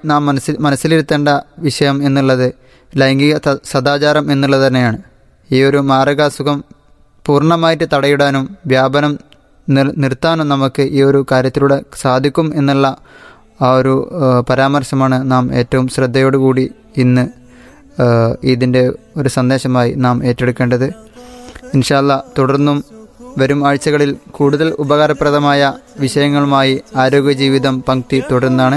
നാം മനസ്സിൽ മനസ്സിലിരുത്തേണ്ട വിഷയം എന്നുള്ളത് ലൈംഗിക ത- സദാചാരം എന്നുള്ളത് തന്നെയാണ് ഈ ഒരു മാരകാസുഖം പൂർണ്ണമായിട്ട് തടയിടാനും വ്യാപനം നിർ നിർത്താനും നമുക്ക് ഈ ഒരു കാര്യത്തിലൂടെ സാധിക്കും എന്നുള്ള ആ ഒരു ആ, പരാമർശമാണ് നാം ഏറ്റവും ശ്രദ്ധയോടുകൂടി ഇന്ന് ആ, ഇതിൻ്റെ ഒരു സന്ദേശമായി നാം ഏറ്റെടുക്കേണ്ടത് ഇൻഷാല്ല തുടർന്നും വരും ആഴ്ചകളിൽ കൂടുതൽ ഉപകാരപ്രദമായ വിഷയങ്ങളുമായി ആരോഗ്യ ജീവിതം പങ്ക്തി തുടർന്നാണ്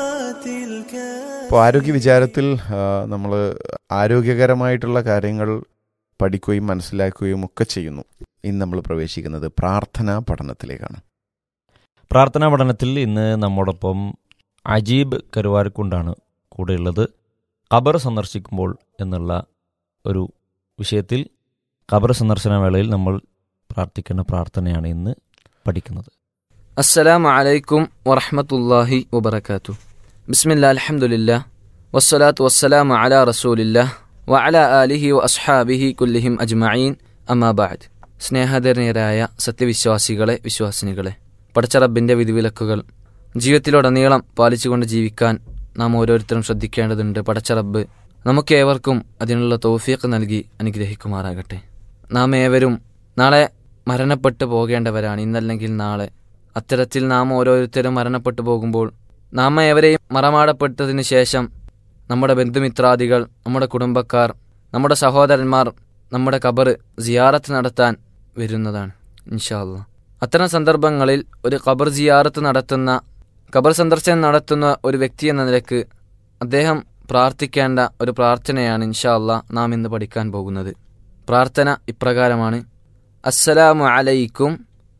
അപ്പോൾ ആരോഗ്യ വിചാരത്തിൽ നമ്മൾ ആരോഗ്യകരമായിട്ടുള്ള കാര്യങ്ങൾ പഠിക്കുകയും മനസ്സിലാക്കുകയും ഒക്കെ ചെയ്യുന്നു ഇന്ന് നമ്മൾ പ്രവേശിക്കുന്നത് പ്രാർത്ഥനാ പഠനത്തിലേക്കാണ് പ്രാർത്ഥനാ പഠനത്തിൽ ഇന്ന് നമ്മോടൊപ്പം അജീബ് കരുവാരക്കുണ്ടാണ് കൂടെയുള്ളത് ഖബർ സന്ദർശിക്കുമ്പോൾ എന്നുള്ള ഒരു വിഷയത്തിൽ ഖബർ സന്ദർശന വേളയിൽ നമ്മൾ പ്രാർത്ഥിക്കേണ്ട പ്രാർത്ഥനയാണ് ഇന്ന് പഠിക്കുന്നത് السلام عليكم ورحمة الله وبركاته بسم الله الحمد لله والصلاة والسلام على رسول الله وعلى آله وأصحابه كلهم أجمعين أما بعد സ്നേഹധന്യരായ സത്യവിശ്വാസികളെ വിശ്വാസിനികളെ പടച്ച റബ്ബിൻ്റെ വിധിവിലക്കുകൾ ജീവിതത്തിലുടനീളം പാലിച്ചുകൊണ്ട് ജീവിക്കാൻ നാം ഓരോരുത്തരും ശ്രദ്ധിക്കേണ്ടതുണ്ട് പടച്ച റബ്ബ് നമുക്കേവർക്കും അതിനുള്ള തോഫീക്ക് നൽകി അനുഗ്രഹിക്കുമാറാകട്ടെ നാം ഏവരും നാളെ മരണപ്പെട്ടു പോകേണ്ടവരാണ് ഇന്നല്ലെങ്കിൽ നാളെ അത്തരത്തിൽ നാം ഓരോരുത്തരും മരണപ്പെട്ടു പോകുമ്പോൾ നാം ഏവരെയും മറമാടപ്പെട്ടതിന് ശേഷം നമ്മുടെ ബന്ധുമിത്രാദികൾ നമ്മുടെ കുടുംബക്കാർ നമ്മുടെ സഹോദരന്മാർ നമ്മുടെ കബർ സിയാറത്ത് നടത്താൻ വരുന്നതാണ് ഇൻഷാല്ല അത്തരം സന്ദർഭങ്ങളിൽ ഒരു ഖബർ സിയാറത്ത് നടത്തുന്ന ഖബർ സന്ദർശനം നടത്തുന്ന ഒരു വ്യക്തി എന്ന നിലക്ക് അദ്ദേഹം പ്രാർത്ഥിക്കേണ്ട ഒരു പ്രാർത്ഥനയാണ് ഇൻഷാ അല്ലാ നാം ഇന്ന് പഠിക്കാൻ പോകുന്നത് പ്രാർത്ഥന ഇപ്രകാരമാണ് അസ്സലാമു അലൈക്കും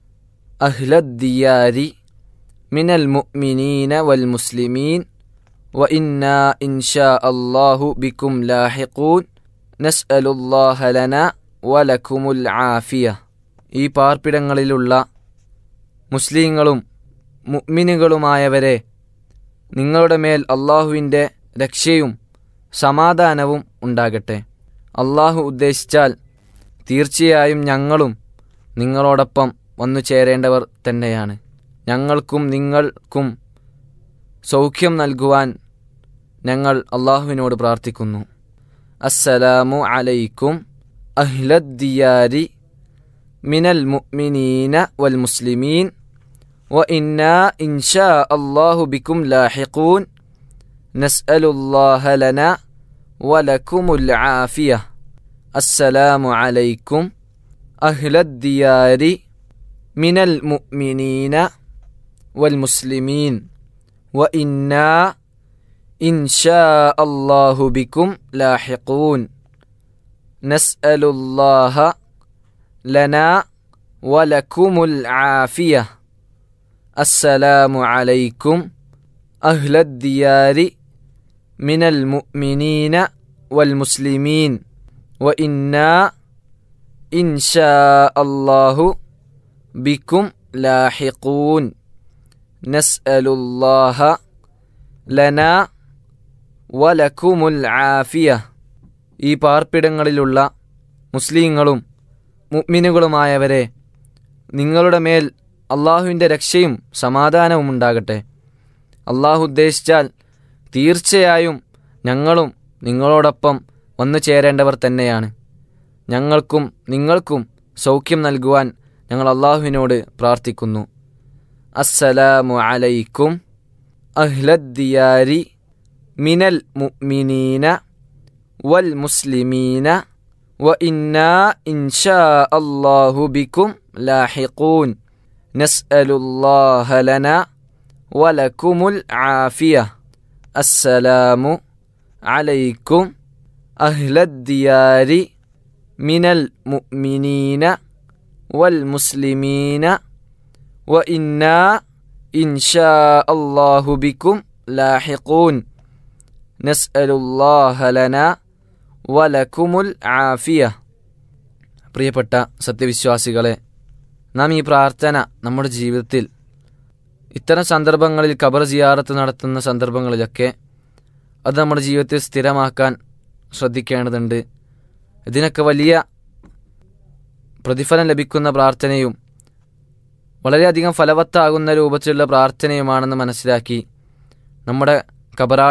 അഹ്ലദ്ദിയാരി മിനൽ മുഅ്മിനീന വൽ മുസ്ലിമീൻ വ ഇന്നാ ഇൻഷാ അല്ലാഹു ബിക്കും ലാഹിഖൂൻ നസ്അലുല്ലാഹ ലന വലക്കുമുൽ ആഫിയ ഈ പാർപ്പിടങ്ങളിലുള്ള മുസ്ലിങ്ങളും മുഅ്മിനുകളുമായവരെ നിങ്ങളുടെ മേൽ അള്ളാഹുവിൻ്റെ രക്ഷയും സമാധാനവും ഉണ്ടാകട്ടെ അള്ളാഹു ഉദ്ദേശിച്ചാൽ തീർച്ചയായും ഞങ്ങളും നിങ്ങളോടൊപ്പം വന്നു ചേരേണ്ടവർ തന്നെയാണ് ഞങ്ങൾക്കും നിങ്ങൾക്കും സൗഖ്യം നൽകുവാൻ ഞങ്ങൾ അള്ളാഹുവിനോട് പ്രാർത്ഥിക്കുന്നു അസ്സലാമു അലൈക്കും അഹ്ലദ്ദിയാരി മിനൽ മുഅ്മിനീന വൽ മുസ്ലിമീൻ وإنا إن شاء الله بكم لاحقون نسأل الله لنا ولكم العافية السلام عليكم أهل الديار من المؤمنين والمسلمين وإنا إن شاء الله بكم لاحقون نسأل الله لنا ولكم العافية السلام عليكم أهل الديار من المؤمنين والمسلمين وإنا إن شاء الله بكم لاحقون نسأل الله لنا ولكم العافية ഈ പാർപ്പിടങ്ങളിലുള്ള മുസ്ലിങ്ങളും മുഅ്മിനുകളുമായവരെ നിങ്ങളുടെ മേൽ അള്ളാഹുവിൻ്റെ രക്ഷയും സമാധാനവും ഉണ്ടാകട്ടെ അള്ളാഹു ഉദ്ദേശിച്ചാൽ തീർച്ചയായും ഞങ്ങളും നിങ്ങളോടൊപ്പം വന്നു ചേരേണ്ടവർ തന്നെയാണ് ഞങ്ങൾക്കും നിങ്ങൾക്കും സൗഖ്യം നൽകുവാൻ ഞങ്ങൾ അള്ളാഹുവിനോട് പ്രാർത്ഥിക്കുന്നു അസ്സലാമു അലൈക്കും അഹ്ലദ്ദിയാരി മിനൽ മുഅ്മിനീന വൽ മുസ്ലിമീന വ ഇന്നാ ഇൻഷാ അല്ലാഹു ബിക്കും ലാഹിഖൂൻ نسأل الله لنا ولكم العافية السلام عليكم أهل الديار من المؤمنين والمسلمين وإنا إن شاء الله بكم لاحقون نسأل الله لنا ولكم العافية പ്രിയപ്പെട്ട സത്യവിശ്വാസികളെ നാം ഈ പ്രാർത്ഥന നമ്മുടെ ജീവിതത്തിൽ ഇത്തരം സന്ദർഭങ്ങളിൽ ഖബർ സിയാറത്ത് നടത്തുന്ന സന്ദർഭങ്ങളിലൊക്കെ അത് നമ്മുടെ ജീവിതത്തിൽ സ്ഥിരമാക്കാൻ ശ്രദ്ധിക്കേണ്ടതുണ്ട് ഇതിനൊക്കെ വലിയ പ്രതിഫലം ലഭിക്കുന്ന പ്രാർത്ഥനയും വളരെയധികം ഫലവത്താകുന്ന രൂപത്തിലുള്ള പ്രാർത്ഥനയുമാണെന്ന് മനസ്സിലാക്കി നമ്മുടെ ഖബറാ